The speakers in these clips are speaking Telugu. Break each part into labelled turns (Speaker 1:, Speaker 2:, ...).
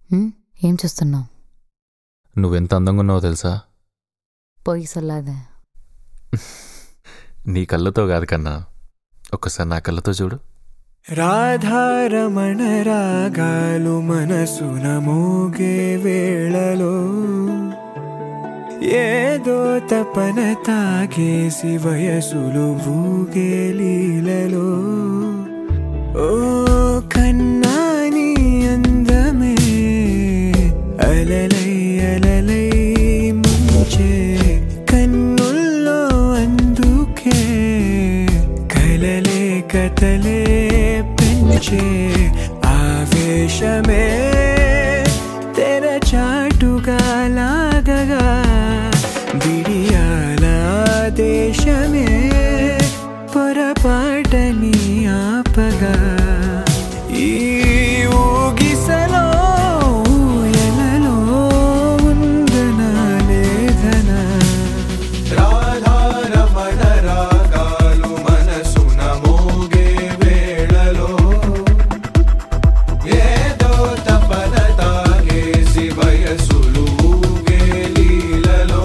Speaker 1: హ్మ్? ఏం చేస్తున్నావు
Speaker 2: నువ్వెంత అందంగా ఉన్నావో తెలుసా
Speaker 1: పోయి సొల్లాదే
Speaker 2: నీ కళ్ళతో కాదు కన్నా ఒక్కసారి నా కళ్ళతో చూడు
Speaker 3: రాధారమణ రాగాలు మనసున మోగే వేళలో ఏదో తపన తాగేసి వయసులు ఊగే లీలలో ఓ కన్నాని అందమే అలలై అలలై ముంచే కన్నుల్లో అందుకే కలలే కథలే పెంచే ఆవేశమే తెరచాటుగా లాగగా బిడియాల ఆదేశమే పొరపాటని ఆపగా ఈ ఊగిసలో ఊయలలో ఉందనా లేదనా
Speaker 4: రాధారమణ రాగాలు మనసున మోగే వేళలో ఏదో తపన తాగేసి వయసులు ఊగే లీలలో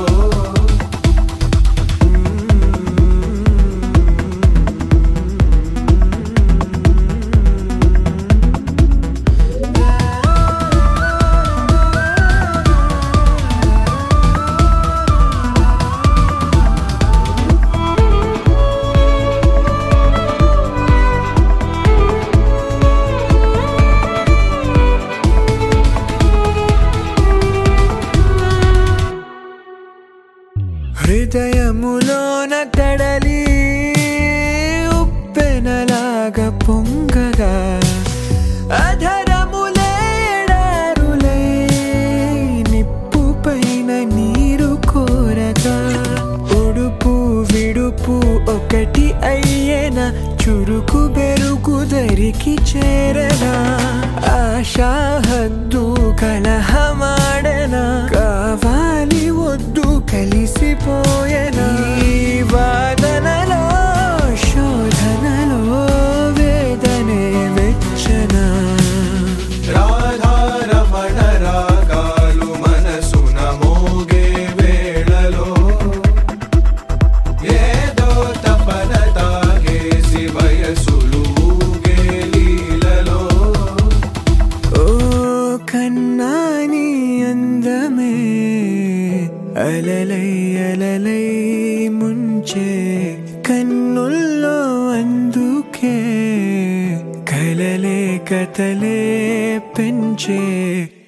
Speaker 3: హృదయములోన కడలి ఉప్పెనలాగా పొంగగా అధరములే ఎడారులై నిప్పు పైన నీరు కోరగా ఉడుపు విడుపు ఒకటి అయ్యేన చురుకు బెరుకు దరికి చేరనా ఆశా హద్దు కలహమాడనా కావాలి వద్దు కలిసిపోయేనా ఈ వాదనలో శోధనలో వేదనే వెచ్చనా
Speaker 4: రాధారమణ రాగాలు మనసున మోగే వేళలో ఏదో తపన తాగేసి వయసులు ఊగే లీలలో
Speaker 3: ఓ కన్నాని అందమే అలలై అలలై ముంచే కన్నుల్లో అందుకే కలలే కథలే పెంచే